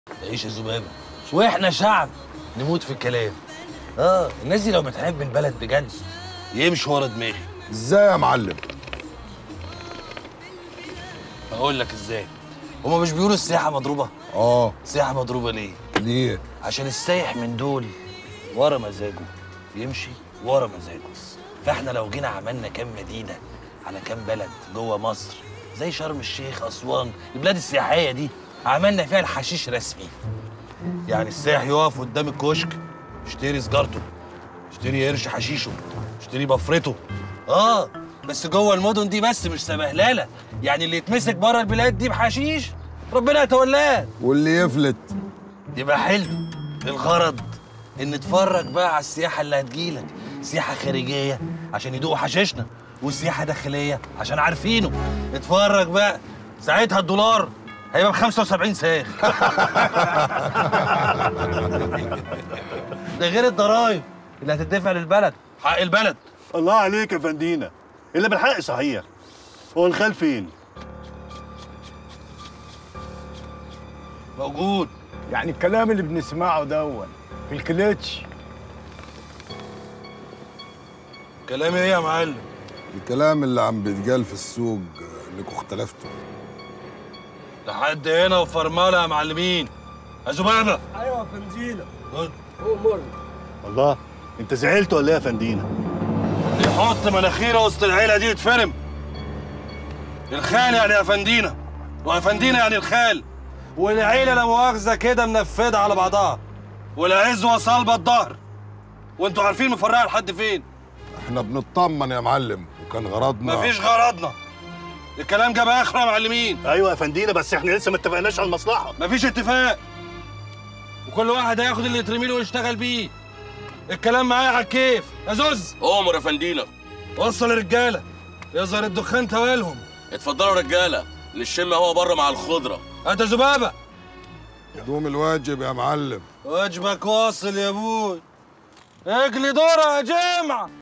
عيش يا ذبابه واحنا شعب نموت في الكلام اه الناس دي لو بتحب البلد بجد يمشوا ورا دماغي ازاي يا معلم اقول لك ازاي هما مش بيقولوا السياحه مضروبه اه السياحه مضروبه ليه ليه عشان السايح من دول ورا مزاجه يمشي ورا مزاجه فاحنا لو جينا عملنا كام مدينه على كام بلد جوه مصر زي شرم الشيخ اسوان البلاد السياحيه دي عملنا فيها الحشيش رسمي يعني السائح يقف قدام الكشك يشتري سجارته يشتري قرش حشيشه يشتري بفرته اه بس جوه المدن دي بس مش سبهلله يعني اللي يتمسك بره البلاد دي بحشيش ربنا يتولاه واللي يفلت يبقى حلو الغرض ان نتفرج بقى على السياحه اللي هتجيلك سياحه خارجيه عشان يدوقوا حشيشنا وسياحه داخليه عشان عارفينه اتفرج بقى ساعتها الدولار هيبقى ب 75 ساغ ده غير الضرايب اللي هتدفع للبلد حق البلد الله عليك يا فندينا اللي بالحق صحيح هو الخال فين؟ موجود يعني الكلام اللي بنسمعه دون في الكليتش كلام ايه يا معلم الكلام اللي عم بيتقال في السوق آه، انكم اختلفتوا لحد هنا وفرمله يا معلمين يا زبابه ايوه بنزينه خد. الله انت زعلت ولا ايه يا فندينا؟ يحط مناخيره وسط العيله دي يتفرم الخال يعني افندينا وافندينا يعني الخال والعيله لا مؤاخذه كده منفذه على بعضها والعزوه صلبه الظهر وانتوا عارفين مفرقه لحد فين احنا بنطمن يا معلم وكان غرضنا مفيش غرضنا الكلام جاب اخره يا معلمين ايوه يا فندينا بس احنا لسه ما اتفقناش على المصلحه مفيش اتفاق وكل واحد هياخد اللي يترمي له ويشتغل بيه الكلام معايا على الكيف يا زوز أؤمر يا فندينا وصل الرجاله يظهر الدخان توالهم اتفضلوا رجالة نشم هوا بره مع الخضرة انت زبابه دوم الواجب يا معلم واجبك واصل يا ابوي اجلي دورة يا جمعة